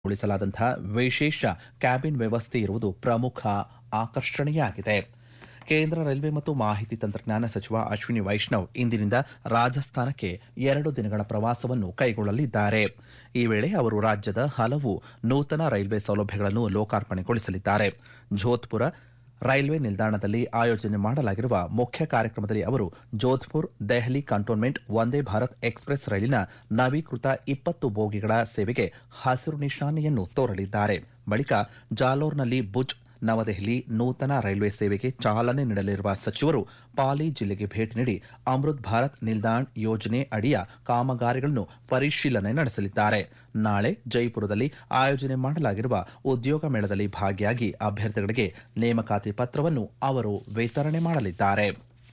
ಉಳಿಸಲಾದಂತಹ ವಿಶೇಷ ಕ್ಯಾಬಿನ್ ವ್ಯವಸ್ಥೆ ಇರುವುದು ಪ್ರಮುಖ ಆಕರ್ಷಣೆಯಾಗಿದೆ ಕೇಂದ್ರ ರೈಲ್ವೆ ಮತ್ತು ಮಾಹಿತಿ ತಂತ್ರಜ್ಞಾನ ಸಚಿವ ಅಶ್ವಿನಿ ವೈಷ್ಣವ್ ಇಂದಿನಿಂದ ರಾಜಸ್ಥಾನಕ್ಕೆ ಎರಡು ದಿನಗಳ ಪ್ರವಾಸವನ್ನು ಕೈಗೊಳ್ಳಲಿದ್ದಾರೆ ಈ ವೇಳೆ ಅವರು ರಾಜ್ಯದ ಹಲವು ನೂತನ ರೈಲ್ವೆ ಸೌಲಭ್ಯಗಳನ್ನು ಲೋಕಾರ್ಪಣೆಗೊಳಿಸಲಿದ್ದಾರೆ ಜೋಧ್ಪುರ ರೈಲ್ವೆ ನಿಲ್ದಾಣದಲ್ಲಿ ಆಯೋಜನೆ ಮಾಡಲಾಗಿರುವ ಮುಖ್ಯ ಕಾರ್ಯಕ್ರಮದಲ್ಲಿ ಅವರು ಜೋಧ್ಪುರ್ ದೆಹಲಿ ಕಂಟೋನ್ಮೆಂಟ್ ವಂದೇ ಭಾರತ್ ಎಕ್ಸ್ಪ್ರೆಸ್ ರೈಲಿನ ನವೀಕೃತ ಇಪ್ಪತ್ತು ಬೋಗಿಗಳ ಸೇವೆಗೆ ಹಸಿರು ನಿಶಾನೆಯನ್ನು ತೋರಲಿದ್ದಾರೆ ಬಳಿಕ ಜಾಲೋರ್ನಲ್ಲಿ ಭುಜ್ ನವದೆಹಲಿ ನೂತನ ರೈಲ್ವೆ ಸೇವೆಗೆ ಚಾಲನೆ ನೀಡಲಿರುವ ಸಚಿವರು ಪಾಲಿ ಜಿಲ್ಲೆಗೆ ಭೇಟಿ ನೀಡಿ ಅಮೃತ್ ಭಾರತ್ ನಿಲ್ದಾಣ್ ಯೋಜನೆ ಅಡಿಯ ಕಾಮಗಾರಿಗಳನ್ನು ಪರಿಶೀಲನೆ ನಡೆಸಲಿದ್ದಾರೆ ನಾಳೆ ಜೈಪುರದಲ್ಲಿ ಆಯೋಜನೆ ಮಾಡಲಾಗಿರುವ ಉದ್ಯೋಗ ಮೇಳದಲ್ಲಿ ಭಾಗಿಯಾಗಿ ಅಭ್ಯರ್ಥಿಗಳಿಗೆ ನೇಮಕಾತಿ ಪತ್ರವನ್ನು ಅವರು ವಿತರಣೆ ಮಾಡಲಿದ್ದಾರೆ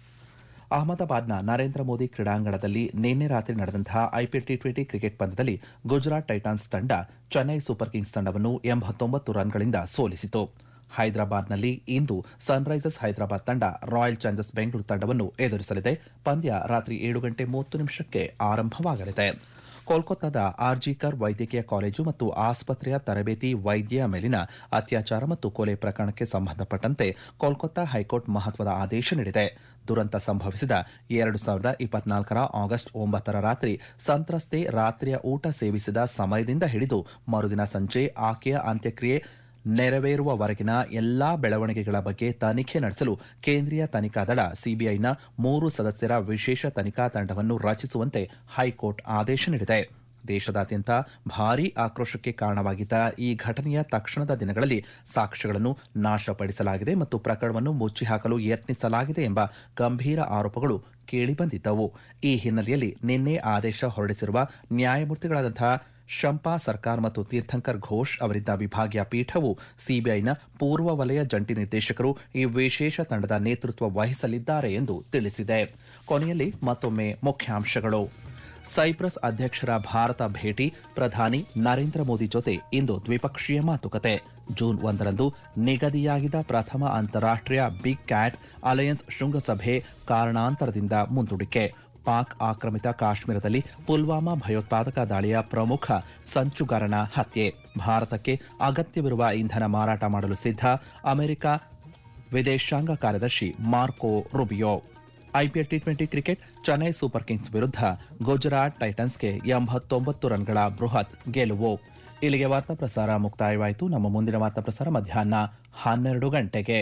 ಅಹಮದಾಬಾದ್ನ ನರೇಂದ್ರ ಮೋದಿ ಕ್ರೀಡಾಂಗಣದಲ್ಲಿ ನಿನ್ನೆ ರಾತ್ರಿ ನಡೆದಂತಹ ಐಪಿಎಲ್ ಟಿ ಟ್ವೆಂಟಿ ಕ್ರಿಕೆಟ್ ಪಂದ್ಯದಲ್ಲಿ ಗುಜರಾತ್ ಟೈಟಾನ್ಸ್ ತಂಡ ಚೆನ್ನೈ ಸೂಪರ್ ಕಿಂಗ್ಸ್ ತಂಡವನ್ನು ಎಂಬತ್ತೊಂಬತ್ತು ರನ್ಗಳಿಂದ ಸೋಲಿಸಿತು ಹೈದರಾಬಾದ್ನಲ್ಲಿ ಇಂದು ಸನ್ರೈಸರ್ಸ್ ಹೈದರಾಬಾದ್ ತಂಡ ರಾಯಲ್ ಚಾಲೆಂಜರ್ಸ್ ಬೆಂಗಳೂರು ತಂಡವನ್ನು ಎದುರಿಸಲಿದೆ ಪಂದ್ಯ ರಾತ್ರಿ ಏಳು ಗಂಟೆ ಮೂವತ್ತು ನಿಮಿಷಕ್ಕೆ ಆರಂಭವಾಗಲಿದೆ ಕೋಲ್ಕತ್ತಾದ ಆರ್ಜಿಕರ್ ವೈದ್ಯಕೀಯ ಕಾಲೇಜು ಮತ್ತು ಆಸ್ಪತ್ರೆಯ ತರಬೇತಿ ವೈದ್ಯ ಮೇಲಿನ ಅತ್ಯಾಚಾರ ಮತ್ತು ಕೊಲೆ ಪ್ರಕರಣಕ್ಕೆ ಸಂಬಂಧಪಟ್ಟಂತೆ ಕೋಲ್ಕತ್ತಾ ಹೈಕೋರ್ಟ್ ಮಹತ್ವದ ಆದೇಶ ನೀಡಿದೆ ದುರಂತ ಸಂಭವಿಸಿದ ಎರಡು ಸಾವಿರದ ಇಪ್ಪತ್ನಾಲ್ಕರ ಆಗಸ್ಟ್ ಒಂಬತ್ತರ ರಾತ್ರಿ ಸಂತ್ರಸ್ತೆ ರಾತ್ರಿಯ ಊಟ ಸೇವಿಸಿದ ಸಮಯದಿಂದ ಹಿಡಿದು ಮರುದಿನ ಸಂಜೆ ಆಕೆಯ ಅಂತ್ಯಕ್ರಿಯೆ ನೆರವೇರುವವರೆಗಿನ ಎಲ್ಲಾ ಬೆಳವಣಿಗೆಗಳ ಬಗ್ಗೆ ತನಿಖೆ ನಡೆಸಲು ಕೇಂದ್ರೀಯ ತನಿಖಾ ದಳ ಸಿಬಿಐನ ಮೂರು ಸದಸ್ಯರ ವಿಶೇಷ ತನಿಖಾ ತಂಡವನ್ನು ರಚಿಸುವಂತೆ ಹೈಕೋರ್ಟ್ ಆದೇಶ ನೀಡಿದೆ ದೇಶದಾದ್ಯಂತ ಭಾರೀ ಆಕ್ರೋಶಕ್ಕೆ ಕಾರಣವಾಗಿದ್ದ ಈ ಘಟನೆಯ ತಕ್ಷಣದ ದಿನಗಳಲ್ಲಿ ಸಾಕ್ಷ್ಯಗಳನ್ನು ನಾಶಪಡಿಸಲಾಗಿದೆ ಮತ್ತು ಪ್ರಕರಣವನ್ನು ಮುಚ್ಚಿಹಾಕಲು ಯತ್ನಿಸಲಾಗಿದೆ ಎಂಬ ಗಂಭೀರ ಆರೋಪಗಳು ಕೇಳಿಬಂದಿದ್ದವು ಈ ಹಿನ್ನೆಲೆಯಲ್ಲಿ ನಿನ್ನೆ ಆದೇಶ ಹೊರಡಿಸಿರುವ ನ್ಯಾಯಮೂರ್ತಿಗಳಾದಂತಹ ಶಂಪಾ ಸರ್ಕಾರ್ ಮತ್ತು ತೀರ್ಥಂಕರ್ ಘೋಷ್ ಅವರಿದ್ದ ವಿಭಾಗೀಯ ಪೀಠವು ಸಿಬಿಐನ ಪೂರ್ವ ವಲಯ ಜಂಟಿ ನಿರ್ದೇಶಕರು ಈ ವಿಶೇಷ ತಂಡದ ನೇತೃತ್ವ ವಹಿಸಲಿದ್ದಾರೆ ಎಂದು ತಿಳಿಸಿದೆ ಕೊನೆಯಲ್ಲಿ ಮತ್ತೊಮ್ಮೆ ಮುಖ್ಯಾಂಶಗಳು ಸೈಪ್ರಸ್ ಅಧ್ಯಕ್ಷರ ಭಾರತ ಭೇಟಿ ಪ್ರಧಾನಿ ನರೇಂದ್ರ ಮೋದಿ ಜೊತೆ ಇಂದು ದ್ವಿಪಕ್ಷೀಯ ಮಾತುಕತೆ ಜೂನ್ ಒಂದರಂದು ನಿಗದಿಯಾಗಿದ್ದ ಪ್ರಥಮ ಅಂತಾರಾಷ್ಟೀಯ ಬಿಗ್ ಕ್ಯಾಟ್ ಅಲಯನ್ಸ್ ಶೃಂಗಸಭೆ ಕಾರಣಾಂತರದಿಂದ ಮುಂದೂಡಿಕೆ ಪಾಕ್ ಆಕ್ರಮಿತ ಕಾಶ್ಮೀರದಲ್ಲಿ ಪುಲ್ವಾಮಾ ಭಯೋತ್ಪಾದಕ ದಾಳಿಯ ಪ್ರಮುಖ ಸಂಚುಗಾರನ ಹತ್ಯೆ ಭಾರತಕ್ಕೆ ಅಗತ್ಯವಿರುವ ಇಂಧನ ಮಾರಾಟ ಮಾಡಲು ಸಿದ್ಧ ಅಮೆರಿಕ ವಿದೇಶಾಂಗ ಕಾರ್ಯದರ್ಶಿ Marco Rubio IPL T twenty cricket Chennai Super Kings ವಿರುದ್ಧ ಗುಜರಾತ್ ಟೈಟನ್ಸ್ಗೆ ಎಂಬತ್ತೊಂಬತ್ತು ರನ್ಗಳ ಬೃಹತ್ ಗೆಲುವು ಇಲ್ಲಿಗೆ ವಾರ್ತಾ ಪ್ರಸಾರ ಮುಕ್ತಾಯವಾಯಿತು ನಮ್ಮ ಮುಂದಿನ ವಾರ್ತಾ ಪ್ರಸಾರ ಮಧ್ಯಾಹ್ನ ಹನ್ನೆರಡು ಗಂಟೆಗೆ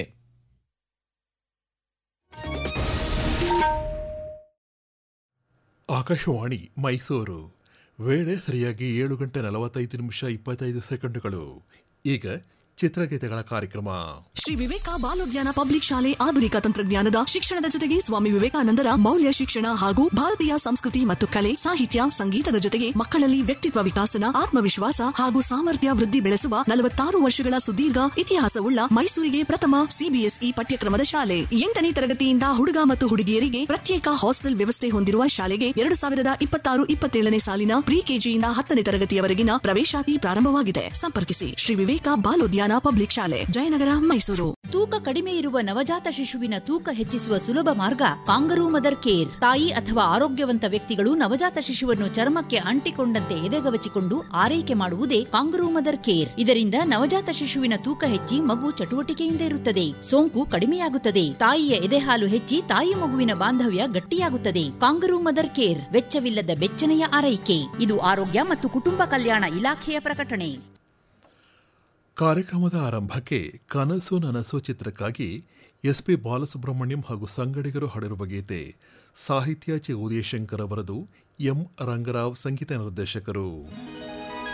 ಆಕಾಶವಾಣಿ ಮೈಸೂರು ವೇಳೆ ಸರಿಯಾಗಿ ಏಳು ಗಂಟೆ ನಲವತ್ತೈದು ನಿಮಿಷ ಇಪ್ಪತ್ತೈದು ಸೆಕೆಂಡುಗಳು ಈಗ ಚಿತ್ರಗೀತೆಗಳ ಕಾರ್ಯಕ್ರಮ ಶ್ರೀ ವಿವೇಕ ಬಾಲೋದ್ಯಾನ ಪಬ್ಲಿಕ್ ಶಾಲೆ ಆಧುನಿಕ ತಂತ್ರಜ್ಞಾನದ ಶಿಕ್ಷಣದ ಜೊತೆಗೆ ಸ್ವಾಮಿ ವಿವೇಕಾನಂದರ ಮೌಲ್ಯ ಶಿಕ್ಷಣ ಹಾಗೂ ಭಾರತೀಯ ಸಂಸ್ಕೃತಿ ಮತ್ತು ಕಲೆ ಸಾಹಿತ್ಯ ಸಂಗೀತದ ಜೊತೆಗೆ ಮಕ್ಕಳಲ್ಲಿ ವ್ಯಕ್ತಿತ್ವ ವಿಕಾಸನ ಆತ್ಮವಿಶ್ವಾಸ ಹಾಗೂ ಸಾಮರ್ಥ್ಯ ವೃದ್ಧಿ ಬೆಳೆಸುವ ನಲವತ್ತಾರು ವರ್ಷಗಳ ಸುದೀರ್ಘ ಇತಿಹಾಸವುಳ್ಳ ಮೈಸೂರಿಗೆ ಪ್ರಥಮ ಸಿಬಿಎಸ್ಇ ಪಠ್ಯಕ್ರಮದ ಶಾಲೆ ಎಂಟನೇ ತರಗತಿಯಿಂದ ಹುಡುಗ ಮತ್ತು ಹುಡುಗಿಯರಿಗೆ ಪ್ರತ್ಯೇಕ ಹಾಸ್ಟೆಲ್ ವ್ಯವಸ್ಥೆ ಹೊಂದಿರುವ ಶಾಲೆಗೆ ಎರಡು ಸಾವಿರದ ಇಪ್ಪತ್ತಾರು ಇಪ್ಪತ್ತೇಳನೇ ಸಾಲಿನ ಪ್ರಿ ಕೆಜಿಯಿಂದ ಹತ್ತನೇ ತರಗತಿಯವರೆಗಿನ ಪ್ರವೇಶಾತಿ ಪ್ರಾರಂಭವಾಗಿದೆ ಸಂಪರ್ಕಿಸಿ ಶ್ರೀ ವಿವೇಕ ಬಾಲೋದ್ಯಾನ ಪಬ್ಲಿಕ್ ಶಾಲೆ ಜಯನಗರ ಮೈಸೂರು ತೂಕ ಕಡಿಮೆ ಇರುವ ನವಜಾತ ಶಿಶುವಿನ ತೂಕ ಹೆಚ್ಚಿಸುವ ಸುಲಭ ಮಾರ್ಗ ಕಾಂಗರೂ ಮದರ್ ಕೇರ್ ತಾಯಿ ಅಥವಾ ಆರೋಗ್ಯವಂತ ವ್ಯಕ್ತಿಗಳು ನವಜಾತ ಶಿಶುವನ್ನು ಚರ್ಮಕ್ಕೆ ಅಂಟಿಕೊಂಡಂತೆ ಎದೆಗವಚಿಕೊಂಡು ಆರೈಕೆ ಮಾಡುವುದೇ ಕಾಂಗರೂ ಮದರ್ ಕೇರ್ ಇದರಿಂದ ನವಜಾತ ಶಿಶುವಿನ ತೂಕ ಹೆಚ್ಚಿ ಮಗು ಚಟುವಟಿಕೆಯಿಂದ ಇರುತ್ತದೆ ಸೋಂಕು ಕಡಿಮೆಯಾಗುತ್ತದೆ ತಾಯಿಯ ಎದೆಹಾಲು ಹೆಚ್ಚಿ ತಾಯಿ ಮಗುವಿನ ಬಾಂಧವ್ಯ ಗಟ್ಟಿಯಾಗುತ್ತದೆ ಕಾಂಗರೂ ಮದರ್ ಕೇರ್ ವೆಚ್ಚವಿಲ್ಲದ ಬೆಚ್ಚನೆಯ ಆರೈಕೆ ಇದು ಆರೋಗ್ಯ ಮತ್ತು ಕುಟುಂಬ ಕಲ್ಯಾಣ ಇಲಾಖೆಯ ಪ್ರಕಟಣೆ ಕಾರ್ಯಕ್ರಮದ ಆರಂಭಕ್ಕೆ ಕನಸು ನನಸು ಚಿತ್ರಕ್ಕಾಗಿ ಎಸ್ ಪಿ ಬಾಲಸುಬ್ರಹ್ಮಣ್ಯಂ ಹಾಗೂ ಸಂಗಡಿಗರು ಹಾಡಿರುವ ಗೀತೆ ಸಾಹಿತ್ಯ ಚಿ ಉದಯಶಂಕರ್ ಅವರದು ಎಂ ರಂಗರಾವ್ ಸಂಗೀತ ನಿರ್ದೇಶಕರು